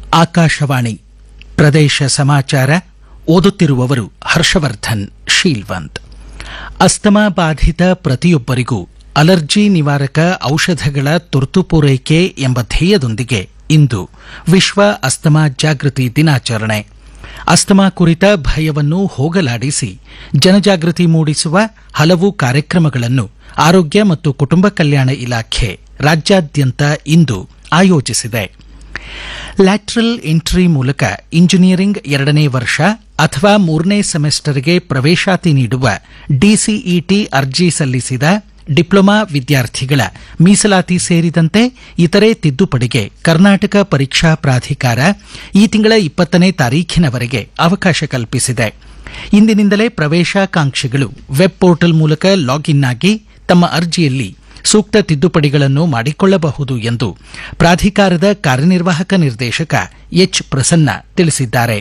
ಆಕಾಶವಾಣಿ ಪ್ರದೇಶ ಸಮಾಚಾರ ಓದುತ್ತಿರುವವರು ಹರ್ಷವರ್ಧನ್ ಶೀಲ್ವಂತ್ ಅಸ್ತಮಾ ಬಾಧಿತ ಪ್ರತಿಯೊಬ್ಬರಿಗೂ ಅಲರ್ಜಿ ನಿವಾರಕ ಔಷಧಗಳ ತುರ್ತು ಪೂರೈಕೆ ಎಂಬ ಧ್ಯೇಯದೊಂದಿಗೆ ಇಂದು ವಿಶ್ವ ಅಸ್ತಮಾ ಜಾಗೃತಿ ದಿನಾಚರಣೆ ಅಸ್ತಮಾ ಕುರಿತ ಭಯವನ್ನು ಹೋಗಲಾಡಿಸಿ ಜನಜಾಗೃತಿ ಮೂಡಿಸುವ ಹಲವು ಕಾರ್ಯಕ್ರಮಗಳನ್ನು ಆರೋಗ್ಯ ಮತ್ತು ಕುಟುಂಬ ಕಲ್ಯಾಣ ಇಲಾಖೆ ರಾಜ್ಯಾದ್ಯಂತ ಇಂದು ಆಯೋಜಿಸಿದೆ ಲ್ಯಾಟ್ರಲ್ ಎಂಟ್ರಿ ಮೂಲಕ ಇಂಜಿನಿಯರಿಂಗ್ ಎರಡನೇ ವರ್ಷ ಅಥವಾ ಮೂರನೇ ಸೆಮೆಸ್ಟರ್ಗೆ ಪ್ರವೇಶಾತಿ ನೀಡುವ ಡಿಸಿಇಟಿ ಅರ್ಜಿ ಸಲ್ಲಿಸಿದ ಡಿಪ್ಲೊಮಾ ವಿದ್ಯಾರ್ಥಿಗಳ ಮೀಸಲಾತಿ ಸೇರಿದಂತೆ ಇತರೆ ತಿದ್ದುಪಡಿಗೆ ಕರ್ನಾಟಕ ಪರೀಕ್ಷಾ ಪ್ರಾಧಿಕಾರ ಈ ತಿಂಗಳ ಇಪ್ಪತ್ತನೇ ತಾರೀಖಿನವರೆಗೆ ಅವಕಾಶ ಕಲ್ಪಿಸಿದೆ ಇಂದಿನಿಂದಲೇ ಪ್ರವೇಶಾಕಾಂಕ್ಷಿಗಳು ವೆಬ್ ಪೋರ್ಟಲ್ ಮೂಲಕ ಲಾಗಿನ್ ಆಗಿ ತಮ್ಮ ಅರ್ಜಿಯಲ್ಲಿ ಸೂಕ್ತ ತಿದ್ದುಪಡಿಗಳನ್ನು ಮಾಡಿಕೊಳ್ಳಬಹುದು ಎಂದು ಪ್ರಾಧಿಕಾರದ ಕಾರ್ಯನಿರ್ವಾಹಕ ನಿರ್ದೇಶಕ ಎಚ್ ಪ್ರಸನ್ನ ತಿಳಿಸಿದ್ದಾರೆ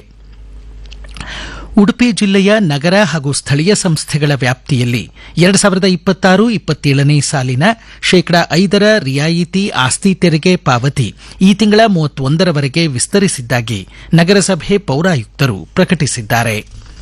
ಉಡುಪಿ ಜಿಲ್ಲೆಯ ನಗರ ಹಾಗೂ ಸ್ಥಳೀಯ ಸಂಸ್ಥೆಗಳ ವ್ಯಾಪ್ತಿಯಲ್ಲಿ ಎರಡು ಸಾವಿರದ ಇಪ್ಪತ್ತಾರು ಇಪ್ಪತ್ತೇಳನೇ ಸಾಲಿನ ಶೇಕಡಾ ಐದರ ರಿಯಾಯಿತಿ ಆಸ್ತಿ ತೆರಿಗೆ ಪಾವತಿ ಈ ತಿಂಗಳ ಮೂವತ್ತೊಂದರವರೆಗೆ ವಿಸ್ತರಿಸಿದ್ದಾಗಿ ನಗರಸಭೆ ಪೌರಾಯುಕ್ತರು ಪ್ರಕಟಿಸಿದ್ದಾರೆ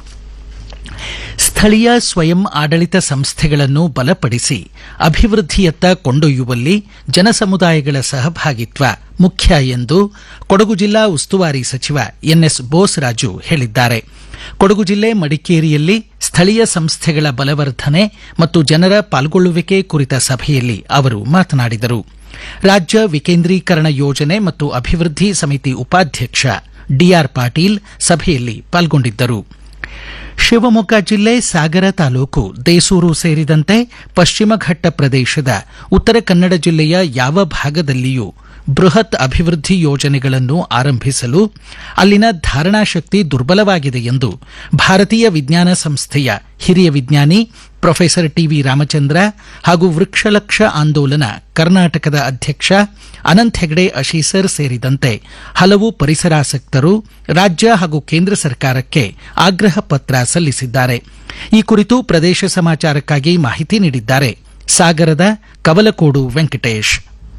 ಸ್ಥಳೀಯ ಸ್ವಯಂ ಆಡಳಿತ ಸಂಸ್ಥೆಗಳನ್ನು ಬಲಪಡಿಸಿ ಅಭಿವೃದ್ಧಿಯತ್ತ ಕೊಂಡೊಯ್ಯುವಲ್ಲಿ ಜನಸಮುದಾಯಗಳ ಸಹಭಾಗಿತ್ವ ಮುಖ್ಯ ಎಂದು ಕೊಡಗು ಜಿಲ್ಲಾ ಉಸ್ತುವಾರಿ ಸಚಿವ ಎನ್ಎಸ್ ಬೋಸರಾಜು ಹೇಳಿದ್ದಾರೆ ಕೊಡಗು ಜಿಲ್ಲೆ ಮಡಿಕೇರಿಯಲ್ಲಿ ಸ್ಥಳೀಯ ಸಂಸ್ಥೆಗಳ ಬಲವರ್ಧನೆ ಮತ್ತು ಜನರ ಪಾಲ್ಗೊಳ್ಳುವಿಕೆ ಕುರಿತ ಸಭೆಯಲ್ಲಿ ಅವರು ಮಾತನಾಡಿದರು ರಾಜ್ಯ ವಿಕೇಂದ್ರೀಕರಣ ಯೋಜನೆ ಮತ್ತು ಅಭಿವೃದ್ಧಿ ಸಮಿತಿ ಉಪಾಧ್ಯಕ್ಷ ಡಿಆರ್ ಪಾಟೀಲ್ ಸಭೆಯಲ್ಲಿ ಪಾಲ್ಗೊಂಡಿದ್ದರು ಶಿವಮೊಗ್ಗ ಜಿಲ್ಲೆ ಸಾಗರ ತಾಲೂಕು ದೇಸೂರು ಸೇರಿದಂತೆ ಪಶ್ಚಿಮ ಘಟ್ಟ ಪ್ರದೇಶದ ಉತ್ತರ ಕನ್ನಡ ಜಿಲ್ಲೆಯ ಯಾವ ಭಾಗದಲ್ಲಿಯೂ ಬೃಹತ್ ಅಭಿವೃದ್ಧಿ ಯೋಜನೆಗಳನ್ನು ಆರಂಭಿಸಲು ಅಲ್ಲಿನ ಧಾರಣಾಶಕ್ತಿ ದುರ್ಬಲವಾಗಿದೆ ಎಂದು ಭಾರತೀಯ ವಿಜ್ಞಾನ ಸಂಸ್ಥೆಯ ಹಿರಿಯ ವಿಜ್ಞಾನಿ ಪ್ರೊಫೆಸರ್ ಟಿವಿ ರಾಮಚಂದ್ರ ಹಾಗೂ ವೃಕ್ಷಲಕ್ಷ ಆಂದೋಲನ ಕರ್ನಾಟಕದ ಅಧ್ಯಕ್ಷ ಅನಂತ್ ಹೆಗಡೆ ಅಶೀಸರ್ ಸೇರಿದಂತೆ ಹಲವು ಪರಿಸರಾಸಕ್ತರು ರಾಜ್ಯ ಹಾಗೂ ಕೇಂದ್ರ ಸರ್ಕಾರಕ್ಕೆ ಆಗ್ರಹ ಪತ್ರ ಸಲ್ಲಿಸಿದ್ದಾರೆ ಈ ಕುರಿತು ಪ್ರದೇಶ ಸಮಾಚಾರಕ್ಕಾಗಿ ಮಾಹಿತಿ ನೀಡಿದ್ದಾರೆ ಸಾಗರದ ಕವಲಕೋಡು ವೆಂಕಟೇಶ್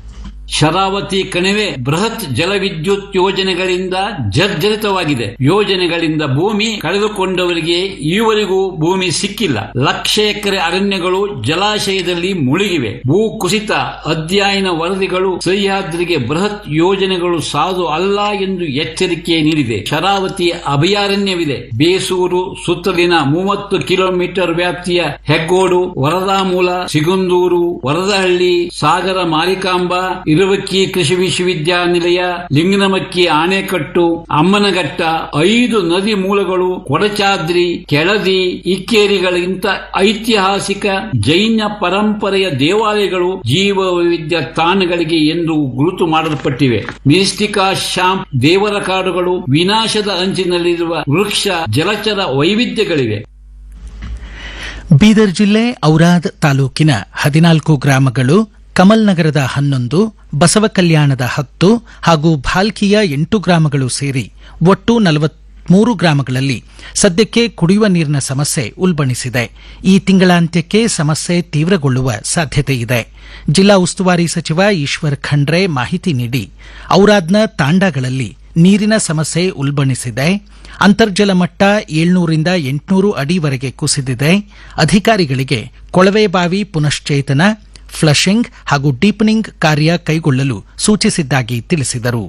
ಶರಾವತಿ ಕಣಿವೆ ಬೃಹತ್ ಜಲವಿದ್ಯುತ್ ಯೋಜನೆಗಳಿಂದ ಜರ್ಜರಿತವಾಗಿದೆ ಯೋಜನೆಗಳಿಂದ ಭೂಮಿ ಕಳೆದುಕೊಂಡವರಿಗೆ ಈವರೆಗೂ ಭೂಮಿ ಸಿಕ್ಕಿಲ್ಲ ಲಕ್ಷ ಎಕರೆ ಅರಣ್ಯಗಳು ಜಲಾಶಯದಲ್ಲಿ ಮುಳುಗಿವೆ ಭೂ ಕುಸಿತ ಅಧ್ಯಯನ ವರದಿಗಳು ಸಹ್ಯಾದ್ರಿಗೆ ಬೃಹತ್ ಯೋಜನೆಗಳು ಸಾಧು ಅಲ್ಲ ಎಂದು ಎಚ್ಚರಿಕೆ ನೀಡಿದೆ ಶರಾವತಿ ಅಭಯಾರಣ್ಯವಿದೆ ಬೇಸೂರು ಸುತ್ತಲಿನ ಮೂವತ್ತು ಕಿಲೋಮೀಟರ್ ವ್ಯಾಪ್ತಿಯ ಹೆಗ್ಗೋಡು ವರದಾಮೂಲ ಸಿಗುಂದೂರು ವರದಹಳ್ಳಿ ಸಾಗರ ಮಾರಿಕಾಂಬ ಇರುವಕ್ಕಿ ಕೃಷಿ ವಿಶ್ವವಿದ್ಯಾನಿಲಯ ಲಿಂಗನಮಕ್ಕಿ ಆಣೆಕಟ್ಟು ಅಮ್ಮನಘಟ್ಟ ಐದು ನದಿ ಮೂಲಗಳು ಕೊಡಚಾದ್ರಿ ಕೆಳದಿ ಇಕ್ಕೇರಿಗಳಿಗಿಂತ ಐತಿಹಾಸಿಕ ಜೈನ ಪರಂಪರೆಯ ದೇವಾಲಯಗಳು ಜೀವ ವೈವಿಧ್ಯ ತಾಣಗಳಿಗೆ ಎಂದು ಗುರುತು ಮಾಡಲ್ಪಟ್ಟಿವೆ ಮಿಸ್ಟಿಕಾ ಶಾಂಪ್ ದೇವರ ಕಾಡುಗಳು ವಿನಾಶದ ಅಂಚಿನಲ್ಲಿರುವ ವೃಕ್ಷ ಜಲಚರ ವೈವಿಧ್ಯಗಳಿವೆ ಬೀದರ್ ಜಿಲ್ಲೆ ಔರಾದ್ ತಾಲೂಕಿನ ಹದಿನಾಲ್ಕು ಗ್ರಾಮಗಳು ಕಮಲ್ ನಗರದ ಹನ್ನೊಂದು ಬಸವ ಕಲ್ಯಾಣದ ಹತ್ತು ಹಾಗೂ ಭಾಲ್ಕಿಯ ಎಂಟು ಗ್ರಾಮಗಳು ಸೇರಿ ಒಟ್ಟು ನಲವತ್ಮೂರು ಗ್ರಾಮಗಳಲ್ಲಿ ಸದ್ಯಕ್ಕೆ ಕುಡಿಯುವ ನೀರಿನ ಸಮಸ್ಯೆ ಉಲ್ಬಣಿಸಿದೆ ಈ ತಿಂಗಳಾಂತ್ಯಕ್ಕೆ ಸಮಸ್ಯೆ ತೀವ್ರಗೊಳ್ಳುವ ಸಾಧ್ಯತೆ ಇದೆ ಜಿಲ್ಲಾ ಉಸ್ತುವಾರಿ ಸಚಿವ ಈಶ್ವರ್ ಖಂಡ್ರೆ ಮಾಹಿತಿ ನೀಡಿ ಔರಾದ್ನ ತಾಂಡಾಗಳಲ್ಲಿ ನೀರಿನ ಸಮಸ್ಯೆ ಉಲ್ಬಣಿಸಿದೆ ಅಂತರ್ಜಲ ಮಟ್ಟ ಏಳ್ನೂರಿಂದ ಎಂಟುನೂರು ಅಡಿವರೆಗೆ ಕುಸಿದಿದೆ ಅಧಿಕಾರಿಗಳಿಗೆ ಕೊಳವೆ ಬಾವಿ ಪುನಶ್ಚೇತನ ಫ್ಲಶಿಂಗ್ ಹಾಗೂ ಡೀಪನಿಂಗ್ ಕಾರ್ಯ ಕೈಗೊಳ್ಳಲು ಸೂಚಿಸಿದ್ದಾಗಿ ತಿಳಿಸಿದರು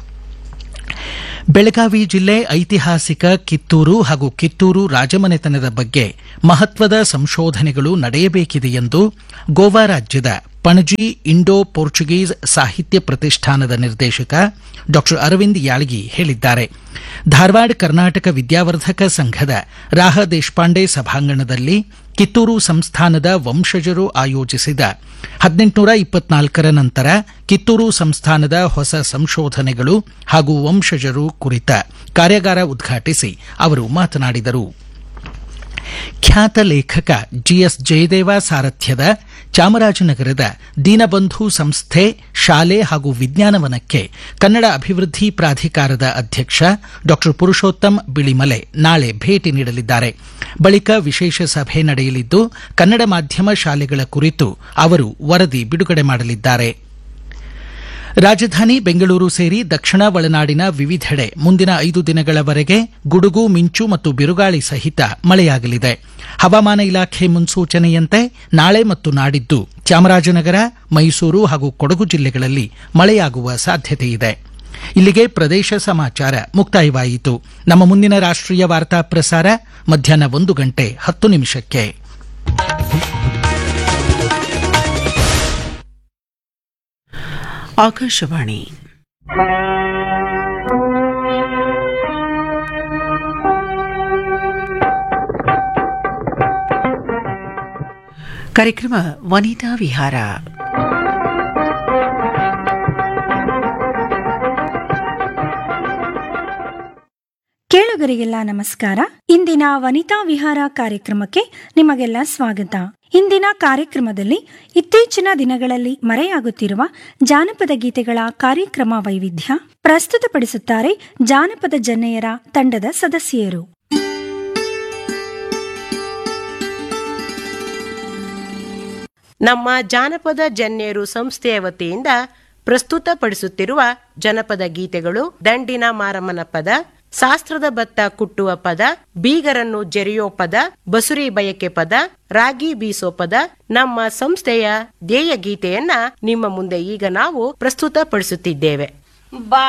ಬೆಳಗಾವಿ ಜಿಲ್ಲೆ ಐತಿಹಾಸಿಕ ಕಿತ್ತೂರು ಹಾಗೂ ಕಿತ್ತೂರು ರಾಜಮನೆತನದ ಬಗ್ಗೆ ಮಹತ್ವದ ಸಂಶೋಧನೆಗಳು ನಡೆಯಬೇಕಿದೆ ಎಂದು ಗೋವಾ ರಾಜ್ಯದ ಪಣಜಿ ಇಂಡೋ ಪೋರ್ಚುಗೀಸ್ ಸಾಹಿತ್ಯ ಪ್ರತಿಷ್ಠಾನದ ನಿರ್ದೇಶಕ ಡಾ ಅರವಿಂದ್ ಯಾಳಗಿ ಹೇಳಿದ್ದಾರೆ ಧಾರವಾಡ ಕರ್ನಾಟಕ ವಿದ್ಯಾವರ್ಧಕ ಸಂಘದ ರಾಹ ದೇಶಪಾಂಡೆ ಸಭಾಂಗಣದಲ್ಲಿ ಕಿತ್ತೂರು ಸಂಸ್ಥಾನದ ವಂಶಜರು ಆಯೋಜಿಸಿದ ಹದಿನೆಂಟುನೂರ ಇಪ್ಪತ್ನಾಲ್ಕರ ನಂತರ ಕಿತ್ತೂರು ಸಂಸ್ಥಾನದ ಹೊಸ ಸಂಶೋಧನೆಗಳು ಹಾಗೂ ವಂಶಜರು ಕುರಿತ ಕಾರ್ಯಾಗಾರ ಉದ್ಘಾಟಿಸಿ ಅವರು ಮಾತನಾಡಿದರು ಖ್ಯಾತ ಲೇಖಕ ಜಿಎಸ್ ಜಯದೇವ ಸಾರಥ್ಯದ ಚಾಮರಾಜನಗರದ ದೀನಬಂಧು ಸಂಸ್ಥೆ ಶಾಲೆ ಹಾಗೂ ವಿಜ್ಞಾನವನಕ್ಕೆ ಕನ್ನಡ ಅಭಿವೃದ್ಧಿ ಪ್ರಾಧಿಕಾರದ ಅಧ್ಯಕ್ಷ ಡಾ ಪುರುಷೋತ್ತಮ್ ಬಿಳಿಮಲೆ ನಾಳೆ ಭೇಟಿ ನೀಡಲಿದ್ದಾರೆ ಬಳಿಕ ವಿಶೇಷ ಸಭೆ ನಡೆಯಲಿದ್ದು ಕನ್ನಡ ಮಾಧ್ಯಮ ಶಾಲೆಗಳ ಕುರಿತು ಅವರು ವರದಿ ಬಿಡುಗಡೆ ಮಾಡಲಿದ್ದಾರೆ ರಾಜಧಾನಿ ಬೆಂಗಳೂರು ಸೇರಿ ದಕ್ಷಿಣ ಒಳನಾಡಿನ ವಿವಿಧೆಡೆ ಮುಂದಿನ ಐದು ದಿನಗಳವರೆಗೆ ಗುಡುಗು ಮಿಂಚು ಮತ್ತು ಬಿರುಗಾಳಿ ಸಹಿತ ಮಳೆಯಾಗಲಿದೆ ಹವಾಮಾನ ಇಲಾಖೆ ಮುನ್ಸೂಚನೆಯಂತೆ ನಾಳೆ ಮತ್ತು ನಾಡಿದ್ದು ಚಾಮರಾಜನಗರ ಮೈಸೂರು ಹಾಗೂ ಕೊಡಗು ಜಿಲ್ಲೆಗಳಲ್ಲಿ ಮಳೆಯಾಗುವ ಸಾಧ್ಯತೆಯಿದೆ ಇಲ್ಲಿಗೆ ಪ್ರದೇಶ ಸಮಾಚಾರ ಮುಕ್ತಾಯವಾಯಿತು ನಮ್ಮ ಮುಂದಿನ ರಾಷ್ಟ್ರೀಯ ವಾರ್ತಾ ಪ್ರಸಾರ ಮಧ್ಯಾಹ್ನ ಒಂದು ಗಂಟೆ ಹತ್ತು ನಿಮಿಷಕ್ಕೆ ಆಕಾಶವಾಣಿ ಕಾರ್ಯಕ್ರಮ ವನಿತಾ ವಿಹಾರ ಕೇಳುಗರಿಗೆಲ್ಲ ನಮಸ್ಕಾರ ಇಂದಿನ ವನಿತಾ ವಿಹಾರ ಕಾರ್ಯಕ್ರಮಕ್ಕೆ ನಿಮಗೆಲ್ಲ ಸ್ವಾಗತ ಇಂದಿನ ಕಾರ್ಯಕ್ರಮದಲ್ಲಿ ಇತ್ತೀಚಿನ ದಿನಗಳಲ್ಲಿ ಮರೆಯಾಗುತ್ತಿರುವ ಜಾನಪದ ಗೀತೆಗಳ ಕಾರ್ಯಕ್ರಮ ವೈವಿಧ್ಯ ಪ್ರಸ್ತುತಪಡಿಸುತ್ತಾರೆ ಜಾನಪದ ಜನ್ನೆಯರ ತಂಡದ ಸದಸ್ಯರು ನಮ್ಮ ಜಾನಪದ ಜನ್ಯರು ಸಂಸ್ಥೆಯ ವತಿಯಿಂದ ಪ್ರಸ್ತುತಪಡಿಸುತ್ತಿರುವ ಜನಪದ ಗೀತೆಗಳು ದಂಡಿನ ಮಾರಮ್ಮನ ಪದ ಶಾಸ್ತ್ರದ ಭತ್ತ ಕುಟ್ಟುವ ಪದ ಬೀಗರನ್ನು ಜೆರೆಯೋ ಪದ ಬಸುರಿ ಬಯಕೆ ಪದ ರಾಗಿ ಬೀಸೋ ಪದ ನಮ್ಮ ಸಂಸ್ಥೆಯ ಧ್ಯೇಯ ಗೀತೆಯನ್ನ ನಿಮ್ಮ ಮುಂದೆ ಈಗ ನಾವು ಪ್ರಸ್ತುತಪಡಿಸುತ್ತಿದ್ದೇವೆ ಬಾ